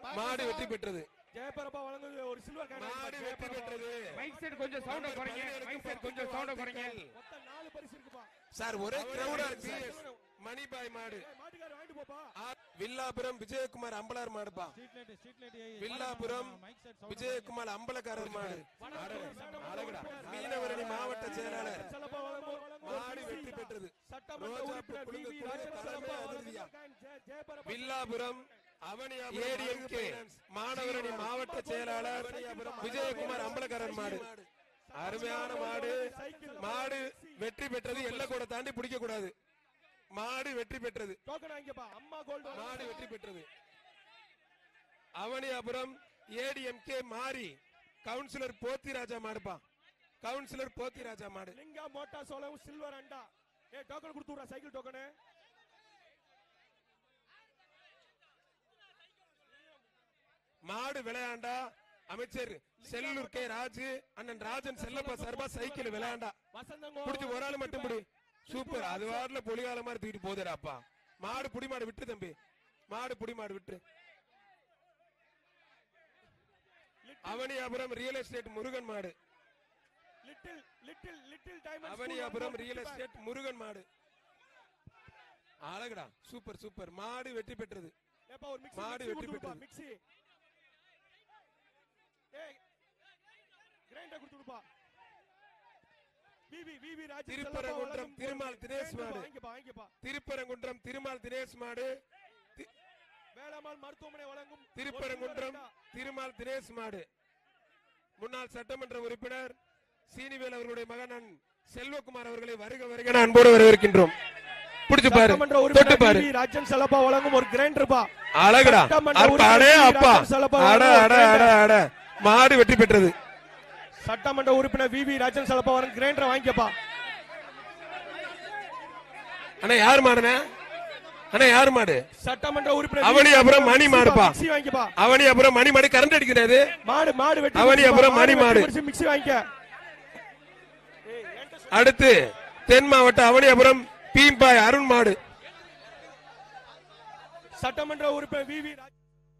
மாடு வெற்றி பெற்றது ஜெயபரப்பா வழங்குது ஒரு சில்வர் காயின் மாடு வெற்றி பெற்றது மைக் செட் கொஞ்சம் சவுண்ட குறைங்க மைக் செட் கொஞ்சம் சவுண்ட குறைங்க மொத்தம் நாலு பரிசு இருக்குப்பா சார் ஒரே கிரௌடா இருக்கு மணிபாய் மாடு ஏய், மாட்டுக்காரர் வாங்கிட்டு போப்பா ஆ- வில்லாபுரம் விஜயகுமார் அம்பலார் மாடுப்பா வில்லாபுரம் விஜயகுமார் அம்பலக்காரர் மாடு அழகுடா மீனவரணி மாவட்ட செயலாளர் செல்லப்பா வழங்கும் மாடு வெற்றி பெற்றது சட்டமன்ற ரோஜா உறுப்பினர் பூ வி. வி. குலுங்க ராஜன் தலைமை செல்லப்பா அதிர்வியா. வழங்கும் காயின் ஜெய- ஜெயபரப்பா வில்லாபுரம் ஏடிஎம்கே மாணவரணி மாவட்ட செயலாளர் விஜயகுமார் அம்பலக்காரர் மாடு அருமையான மாடு மாடு வெற்றி பெற்றது எல்லை கூட தாண்டி பிடிக்க கூடாது மாடு வெற்றி பெற்றது டோக்கன் வாங்கிப்பா அம்மா கோல்டு மாடு வெற்றி பெற்றது அவனியாபுரம் ஏடிஎம்கே மாறி கவுன்சிலர் போத்திராஜா மாடுப்பா கவுன்சிலர் போத்திராஜா மாடு லிங்கா மோட்டா சோளம் சில்வர் அண்டா ஏ டோக்கன் கொடுத்து விடுறா சைக்கிள் டோக்கனு மாடு விளையாண்டா அமைச்சர் செல்லூர் கே ராஜு அண்ணன் ராஜன் செல்லப்பா சார்பா சைக்கிள் விளையாண்டா வசந்தங்கோ புடிச்சு ஒரு ஆள் மட்டும் புடி சூப்பர் அது வாரில் பொலிகால மாதிரி தூக்கிட்டு போதுடாப்பா மாடு புடி மாடு விட்டு தம்பி மாடு புடி மாடு விட்டு அவனியாபுரம் ரியல் எஸ்டேட் முருகன் மாடு little little little diamond Avaniyapuram real estate Murugan மாடு அழகுடா சூப்பர் சூப்பர் மாடு வெற்றி பெற்றது ஏப்பா ஒரு மிக்ஸி மாடு மிக்ஸி வெற்றி கொடுத்து விடுப்பா பெற்றது. மிக்ஸி ஏய் கிரைண்டர் கொடுத்து விடுப்பா விவி விவி ராஜன் திருப்பரங்குன்றம் திருமால் தினேஷ் மாடு. வாங்கிப்பா வாங்கிப்பா திருப்பரங்குன்றம் திருமால் தினேஷ் மாடு தி- வேளாமல் மருத்துவமனை வழங்கும் ஒரு திருப்பரங்குன்றம் சில்வர் அண்டா. திருமால் தினேஷ் மாடு முன்னாள் சட்டமன்ற உறுப்பினர் சீனிவேல் அவர்களுடைய மகன் செல்வகுமார் அவர்களை வருக வருக என அன்போடு வரவேற்கின்றோம் பிடிச்சு பாரு சட்டமன்ற தொட்டு உறுப்பினர் பாரு விவி ராஜன் செலப்பா வழங்கும் ஒரு கிரைண்டர் பா அழகுடா சட்டமன்ற அப்பா அடே உறுப்பினர் அப்பா ராஜன் செல்லப்பா அட வழங்கும் அட ஒரு அட அட மாடு வெற்றி பெற்றது சட்டமன்ற உறுப்பினர் விவி ராஜன் செலப்பா வழங்கும் கிரைண்டர் வாங்கிக்கப்பா அண்ணா யார் மாடுனே அண்ணா யார் மாடு சட்டமன்ற உறுப்பினர் அவனி அப்புறம் மணி மாடுப்பா. மிக்ஸி வாங்கிக்கப்பா அவனி அப்புறம் மணி மாடு கரண்ட் அடிக்கிறது மாடு மாடு வெட்டி அவனி அப்புறம் மணி மாடு. வெட்டி மிக்ஸி வாங்கிக்க அடுத்து தென் மாவட்ட அவனியாபுரம் பீம்பாய் அருண் மாடு சட்டமன்ற உறுப்பினர் விவி ராஜன்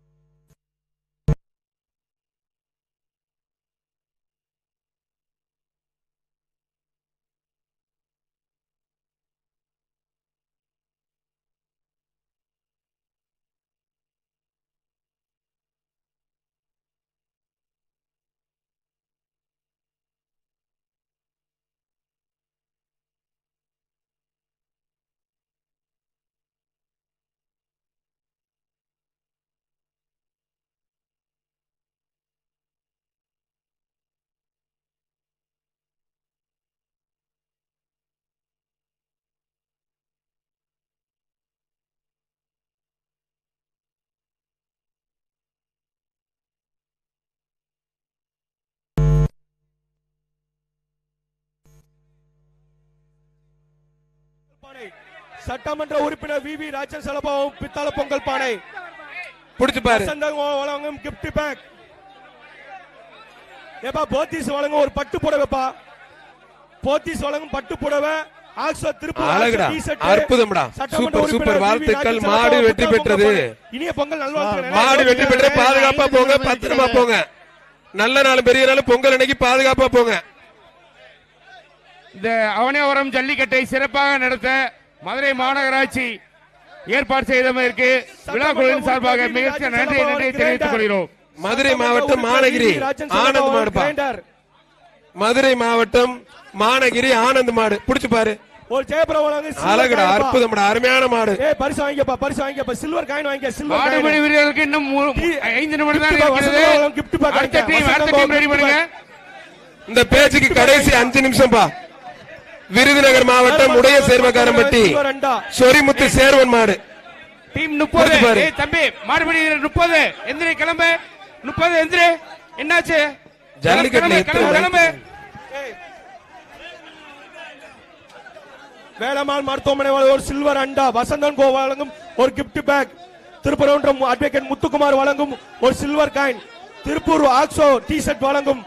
பானை சட்டமன்ற உறுப்பினர் விவி ராஜன் செலப்பாவும் பித்தாள பொங்கல் பானை பிடிச்சு பாரு வசந்தம் வழங்கும் gift பேக் ஏப்பா போத்தீஸ் வழங்கும் ஒரு பட்டு புடவைப்பா போத்தீஸ் வழங்கும் பட்டு புடவை ஆக்ஸோ திருப்பூர் அழகுடா. ஆக்ஸோ t-shirt. அற்புதம்டா. சட்டமன்ற சூப்பர், உறுப்பினர் சூப்பர். வி. வி. வாழ்த்துக்கள். ராஜன் மாடு செலப்பாவும் வெற்றி பித்தாள பொங்கல் பெற்றது. பானை. இனிய பொங்கல் நல்வாழ்த்துக்கள் மாடு வெற்றி பெற்று பாதுகாப்பா போங்க பத்திரமா போங்க நல்ல நாள் பெரிய நாள் பொங்கல் அன்னைக்கு பாதுகாப்பா போங்க இந்த அவனியாபுரம் ஜல்லிக்கட்டை சிறப்பாக நடத்த மதுரை மாநகராட்சி ஏற்பாடு செய்ததற்கு விழா குழுவின் சார்பாக மிகச்ச நன்றி நன்றி தெரிவித்துக் கொள்கிறோம் மதுரை மாவட்டம் மானகிரி ஆனந்த் மாடுப்பா மதுரை மாவட்டம் மானகிரி ஆனந்த் மாடு பிடிச்சு பாரு ஒரு ஜெயபுரம் வழங்கும் silver அழகுடா coin பா. அற்புதம்டா அருமையான மாடு ஏய் பரிசு வாங்கிக்கப்பா பரிசு வாங்கிக்கப்பா சில்வர் காயின் வாங்கிக்க சில்வர் மாடுபிடி வீரர்களுக்கு இன்னும் மூ- ஐந்து நிமிடம் தான் gift bag, இருக்கிறது வசந்தம் வழங்கும் gift bag அடுத்த வாங்கிக்க. டீம் அடுத்த வசந்தம் டீம் ரெடி gift பண்ணுங்க bag. இந்த பேச்சுக்கு கடைசி அஞ்சு நிமிஷம் பா விருதுநகர் மாவட்டம் உடைய சேர்வக்காரம்பட்டி சில்வர் அண்டா சொரிமுத்து சேர்வன் மாடு டீம் முப்பது கொடுத்து பாரு. ஏய் தம்பி மாடுபிடி வீரர் முப்பது எந்திரி கிளம்பு முப்பது எந்திரி என்னாச்சு ஜல்லிக்கட்டுல கிளம்பு, எத்தனை கிளம்பு கிளம்பு ஏய். வேலம்மாள் மருத்துவமனை வழங்கும் ஒரு சில்வர் அண்டா வசந்தன் கோ வழங்கும் ஒரு gift bag Thiruparankundram advocate Muthukumar வழங்கும் ஒரு சில்வர் காயின் திருப்பூர் ஆக்ஸோ டி ஷர்ட் வழங்கும்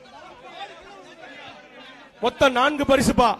மொத்தம் நான்கு பரிசுப்பா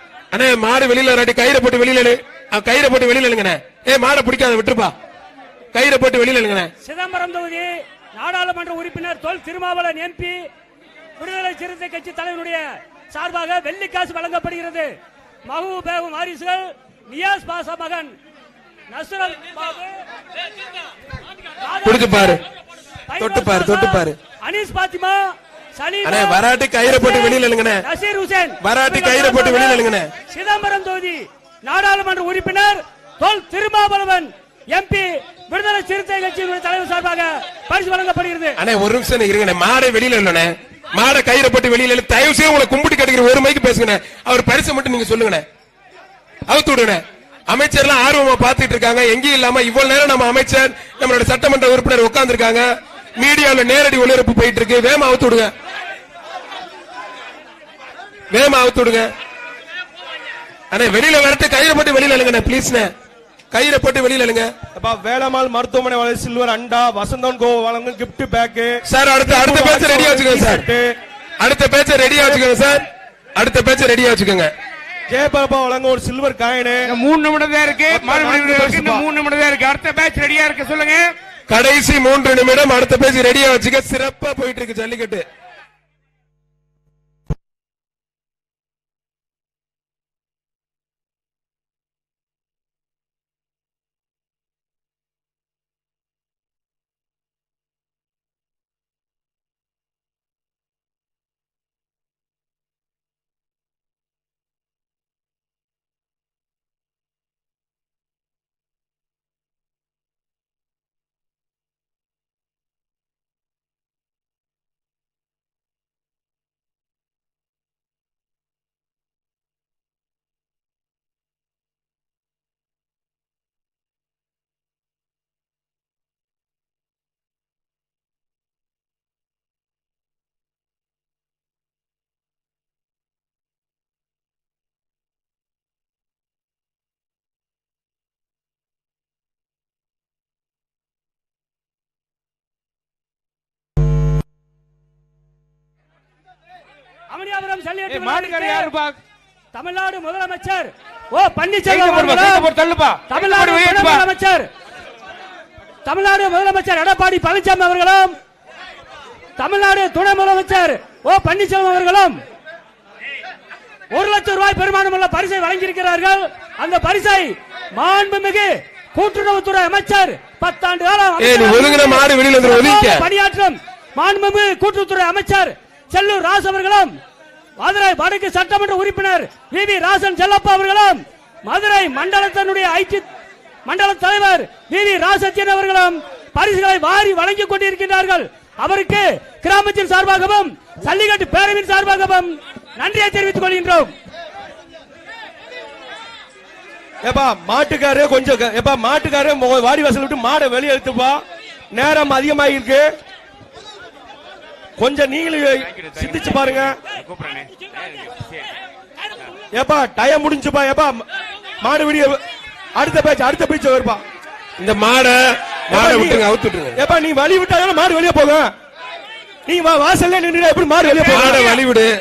அண்ணே மாடு வெளியில ரெடி கயிறை போட்டு வெளியில இழு. அஹ், கயிறை போட்டு வெளியில இல்லைங்கண்ணே ஏ மாடை பிடிக்காத விட்டுருப்பா கயிறை போட்டு வெளியில எழுங்கண்ணே சிதம்பரம் தொகுதி நாடாளுமன்ற உறுப்பினர் தொல் திருமாவளவன் எம்பி விடுதலை சிறுத்தை கட்சி தலைவருடைய சார்பாக வெள்ளிக்காசு வழங்கப்படுகிறது மஹூ பேகும் வாரிசுகள் நியாஸ் பாசா மகன் நஸ்ரல் பாபு பிடிச்சு பாரு. தொட்டு பாரு, தொட்டு பாரு. அனீஸ் பாத்திமா சலீமா அண்ணே, வராட்டி கயிறை போட்டு வெளியில எழுங்கண்ணே. நசீர் ஹுசேன் வராட்டி கயிறை போட்டு வெளியில எழுங்கண்ணே. சிதம்பரம் தொகுதி நாடாளுமன்ற உறுப்பினர் தொல் திருமாவளவன் எம்பி விடுதலை சிறுத்தை கட்சியினுடைய தலைவர் சார்பாக பரிசு வழங்கப்படுகிறது அண்ணே ஒரு நிமிஷம் இருங்கண்ணே மாடை வெளியில இல்லண்ணே மாடை கயிறை போட்டு வெளியில எழு தயவு செய்து உங்களை கும்பிட்டு கட்டுக்கிற ஒரு மைக்கு பேசுங்கண்ணே அவர் பரிசு மட்டும் நீங்க சொல்லுங்கண்ணே அவுத்து விடுண்ணே அமைச்சர்லாம் ஆர்வமா பாத்துட்டு இருக்காங்க எங்கேயும் இல்லாம இவ்வளவு நேரம் நம்ம அமைச்சர் நம்மளோட சட்டமன்ற உறுப்பினர் உட்கார்ந்து இருக்காங்க மீடியாவில் நேரடி ஒளிபரப்பு போயிட்டு இருக்கு வேமா அவுத்து விடுங்க வேமா அவுத்து விடுங்க அண்ணே வெளியில வரட்டு கயிறை போட்டு வெளியில எழுங்கண்ணே ப்ளீஸ்ண்ணே கயிறை போட்டு வெளியில எழுங்க அப்பா வேலம்மாள் மருத்துவமனை வழங்கும் சில்வர் அண்டா வசந்தன் கோ வழங்கும் கிஃப்ட் பேக் சார் அடுத்த அடுத்த பேச்ச ரெடியா வச்சுக்கோங்க சார் அடுத்த பேச்ச ரெடியா வச்சுக்கோங்க சார் அடுத்த பேச்ச ரெடியா வச்சுக்கோங்க ஜெயபாபா வழங்கும் ஒரு சில்வர் காயினு இன்னும் மூணு நிமிடம் தான் இருக்கு மொத்தம் மாடு நான்கு இருக்கு பரிசுப்பா. இன்னும் மூணு நிமிடம் தான் இருக்கு அடுத்த பேட்ச் ரெடியா இருக்கு சொல்லுங்க கடைசி மூன்று நிமிடம் அடுத்த பேச்சு ரெடியா வச்சுக்க சிறப்பா போயிட்டு இருக்கு ஜல்லிக்கட்டு அமனியாபுரம் சல்லியட்டு மாட்டுக்கார யாருப்பா தமிழ்நாடு முதலமைச்சர் ஓ கைக்கு பன்னீர்செல்வம் போடுப்பா, அவர்களும் கைக்கு போடு, தள்ளுப்பா தமிழ்நாடு கைக்கு போடு, துணை வையேத்துப்பா. முதலமைச்சர் தமிழ்நாடு முதலமைச்சர் எடப்பாடி பழனிசாமி அவர்களும் தமிழ்நாடு துணை முதலமைச்சர் ஓ பன்னீர்செல்வம் அவர்களும் ஒரு லட்சம் ரூபாய் பெருமானம் உள்ள பரிசை வழங்கியிருக்கிறார்கள் அந்த பரிசை மாண்புமிகு கூட்டுறவுத்துறை அமைச்சர் பத்தாண்டு காலம் ஏய், நீ ஒதுங்குன மாடு வெளியில வந்துரு, ஒதுங்கிக்க. சிறப்பாக பணியாற்றும் மாண்புமிகு கூட்டுறவுத்துறை அமைச்சர் செல்லூர் ராஜ் அவர்களும் மதுரை வடக்கு சட்டமன்ற உறுப்பினர் வி வி ராசன் செல்லப்பா அவர்களும் மதுரை மண்டலத்தினுடைய ஐடி மண்டல தலைவர் வி வி ராசத்தியன் அவர்களும் பரிசுகளை வாரி வழங்கிக் கொண்டிருக்கின்றார்கள் அவருக்கு கிராமத்தின் சார்பாகவும் சல்லிக்கட்டு பேரவின் சார்பாகவும் நன்றியை தெரிவித்துக் கொள்கின்றோம் ஏப்பா மாட்டுக்காரு கொஞ்சம் க- ஏப்பா மாட்டுக்காரு மொ- வாடி வாசல் விட்டு மாடை வெளியே எடுத்துப்பா நேரம் அதிகமாயிருக்கு கொஞ்சம் நீங்களும் சிந்திச்சு பாருங்க கூப்பிடுறேனே ஏப்பா டயம் முடிஞ்சுப்பா ஏப்பா மாடு விடிய அடுத்த பேச்சு அடுத்த பேச்சு வருப்பா இந்த மாடை மாடை விட்டுருங்க அவுத்து விட்டுருங்க ஏப்பா நீ வழி விட்டாலும் மாடு வெளியே போகும் நீ வா வாசல்ல நின்று எப்படி மாடு வெளியே மாடை போகும் வழி விடு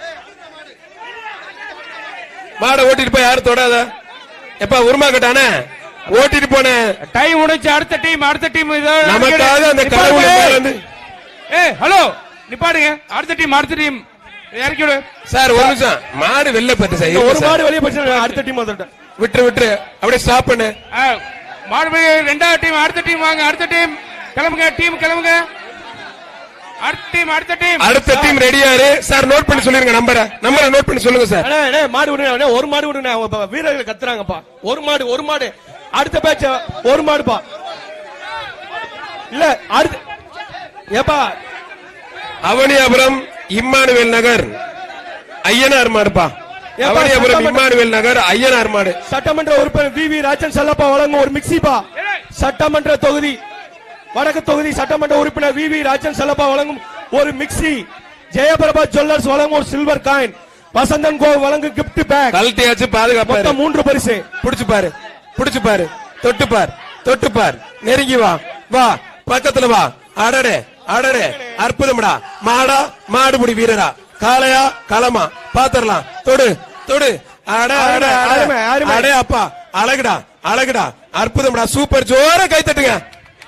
மாடை ஓட்டிட்டு போய் யாரும் தொடாத எப்ப உருமா கட்டானே ஓட்டிட்டு போனேன் டைம் முடிச்சு அடுத்த டீம் அடுத்த டீம் நமக்காக அந்த கடவுள் மேல இருந்து ஏ ஹலோ நிப்பாடுங்க அடுத்த டீம் அடுத்த டீம் இறக்கி விடு சார் ஒரு நிமிஷம் மாடு வெளில பத்து சார் இந்த இருங்க ஒரு சார். மாடு வெளியே போச்சு அடுத்த டீம் வந்துட்டேன் விட்டுரு விட்டுரு அப்படியே ஸ்டாப் பண்ணு ஆ, மறுபடியும் ரெண்டாவது டீம் அடுத்த டீம் வாங்க அடுத்த டீம் கிளம்புங்க டீம் கிளம்புங்க அடுத்த டீம் அடுத்த டீம் அடுத்த டீம் ரெடியா இரு சார் நோட் பண்ணி சொல்லிருங்க நம்பரை நம்பரை நோட் பண்ணி சொல்லுங்க சார் அண்ணே, அண்ணே, மாடு விடுங்க அண்ணே, ஒரு மாடு விடுங்க அவங்க பா- வீரர்கள் கத்துறாங்கப்பா ஒரு மாடு ஒரு மாடு அடுத்த பேட்ச் ஒரு மாடுப்பா இல்ல அடுத்த ஏப்பா அவனியாபுரம் இம்மானுவேல் நகர் ஐயனார் மாடுப்பா ஏப்பா, அவனியாபுரம் சட்டமன்ற- இம்மானுவேல் நகர் ஐயனார் மாடு சட்டமன்ற உறுப்பினர் வி வி ராஜன் செல்லப்பா வழங்கும் ஒரு மிக்சிப்பா சட்டமன்ற தொகுதி வடக்கு தொகுதி சட்டமன்ற உறுப்பினர் வி வி ராஜன் செல்லப்பா வழங்கும் ஒரு மிக்சி ஜெயபிரபா ஜுவல்லர்ஸ் வழங்கும் ஒரு சில்வர் காயின் வசந்தன் கோ வழங்கும் கிஃப்ட் பேக் கழட்டியாச்சு பாதுகாப்பாரு மொத்தம் மூன்று பரிசு புடிச்சு பாரு புடிச்சு பாரு தொட்டு பார் தொட்டு பார் நெருங்கி வா வா பக்கத்துல வா அடடே அடடே அற்புதம்டா மாடா மாடுபுடி வீரரா காளையா களமா பாத்திரலாம் தொடு தொடு அட அட அட அருமை, அருமை. அடே அப்பா அழகுடா அழகுடா அற்புதம்டா சூப்பர் ஜோர கை தட்டுங்க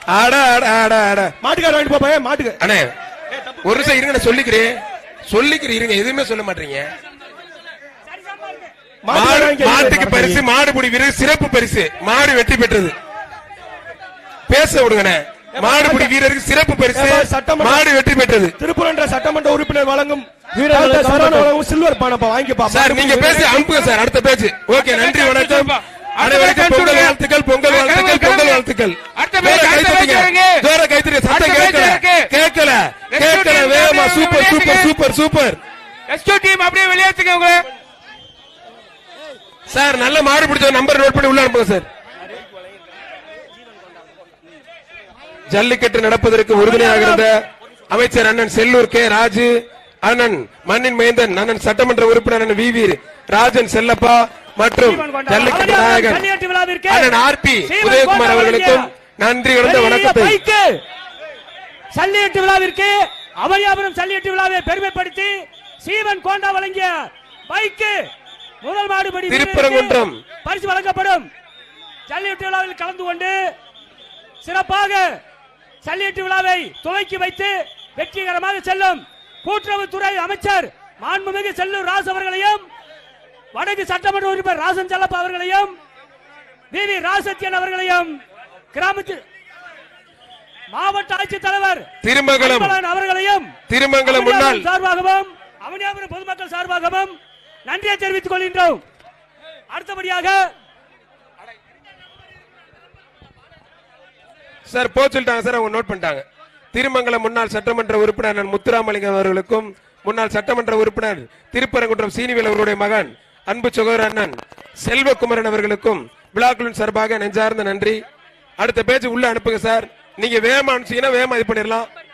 அட அட அட அட மாட்டுக்கார வாங்கிட்டு போப்பா மாட்டுக்கு அண்ணே ஒரு நிமிஷம் இருங்க நான் சொல்லிக்கிறேன் சொல்லிக்கிறேன் இருங்க எதுவுமே சொல்ல மாட்டீங்க மாட்டுக்கார மாடு வாங்கிக்க. மாட்டுக்கு பரிசு மாடுபிடி வீரர் சிறப்பு பரிசு மாடு வெற்றி பெற்றது பேச விடுங்கண்ணே மாடுபிடி வீரருக்கு சிறப்பு பரிசு ஏப்பா, சட்டமன்ற- மாடு வெற்றி பெற்றது திருப்பூரன்ற சட்டமன்ற உறுப்பினர் வழங்கும் வீரர்களுக்கு டாக்டர் சரவணன் வணக்கம். வழங்கும் சில்வர் பானப்பா வாங்கிப்பா சார் நீங்க பேசி அனுப்புங்க சார் அடுத்த பேச்சு ஓகே நன்றி வணக்கம் அனைவருக்கும் பொங்கல் வாழ்த்துக்கள் பொங்கல் வாழ்த்துக்கள் பொங்கல் வாழ்த்துக்கள் அடுத்த பேச்சு, ஜோரா அடுத்த கைத்தட்டுங்க. பேச்சு இருக்கு. ஜோரா கைத்தட்டுங்க. சத்தம் அடுத்த பேச்சு கேட்கல இருக்கு. கேட்கல Next கேட்கல team வேகமா அப்படியே சூப்பர் சூப்பர் வெளியேத்துங்க. சூப்பர் சூப்பர் ரெஸ்கியூ டீம் அப்படியே வெளியேற்றுங்க உங்களை சார் நல்ல மாடு பிடிச்ச நம்பர் நோட் பண்ணி உள்ள அனுப்புங்க சார் ஜல்லிக்கட்டு நடப்பதற்கு உறுதுணையாக இருந்த அமைச்சர் அண்ணன் செல்லூர் கே ராஜு அண்ணன் மண்ணின் மைந்தன் அண்ணன் சட்டமன்ற உறுப்பினர் அண்ணன் வி வி ராஜன் செல்லப்பா மற்றும் ஜல்லிக்கட்டு நாயகன் ஜல்லிக்கட்டு விழாவிற்கு அண்ணன் ஆர் பி சீவன் உதயகுமார் கோட்டை அவர்களுக்கும் வழங்கிய நன்றி கலந்த பெரிய வணக்கத்தை பைக்கு சல்லியட்டு விழாவிற்கு அவனியாபுரம் சல்லியட்டு விழாவை பெருமைப்படுத்தி சீவன் கோண்டா வழங்கிய பைக்கு முதல் மாடுபடி திருப்பரங்குன்றம். வீரருக்கு பரிசு வழங்கப்படும் சல்லியட்டு விழாவில் கலந்து கொண்டு சிறப்பாக சல்லியட்டு விழாவை துவக்கி வைத்து வெற்றிகரமாக செல்லும் கூட்டுறவுத்துறை அமைச்சர் மாண்புமிகு செல்லூர் ராஜ் அவர்களையும் வடக்கு சட்டமன்ற உறுப்பினர் ராசன் செல்லப்பா அவர்களையும் வி வி ராசத்தியன் அவர்களையும் கிராமத்தில் மாவட்ட ஆட்சித்தலைவர் திருமங்கலம் அன்பழகன் அவர்களையும் திருமங்கலம் முன்னாள் அவனியாபுரம் சார்பாகவும் அவனியாபுரம் பொதுமக்கள் சார்பாகவும் நன்றியை தெரிவித்துக் கொள்கின்றோம் அடுத்தபடியாக சார் போ சொல்லிட்டாங்க சார் அவங்க நோட் பண்ணிட்டாங்க திருமங்கலம் முன்னாள் சட்டமன்ற உறுப்பினர் அண்ணன் முத்துராமலிங்கம் அவர்களுக்கும் முன்னாள் சட்டமன்ற உறுப்பினர் திருப்பரங்குன்றம் சீனிவேல் அவர்களுடைய மகன் அன்பு சகோதர அண்ணன் செல்வகுமரன் அவர்களுக்கும் விழாக்குழுவின் சார்பாக நெஞ்சார்ந்த நன்றி அடுத்த பேச்சு உள்ள அனுப்புங்க சார் நீங்க வேகமா அனுப்பிச்சீங்கன்னா வேகமா இது பண்ணிடலாம்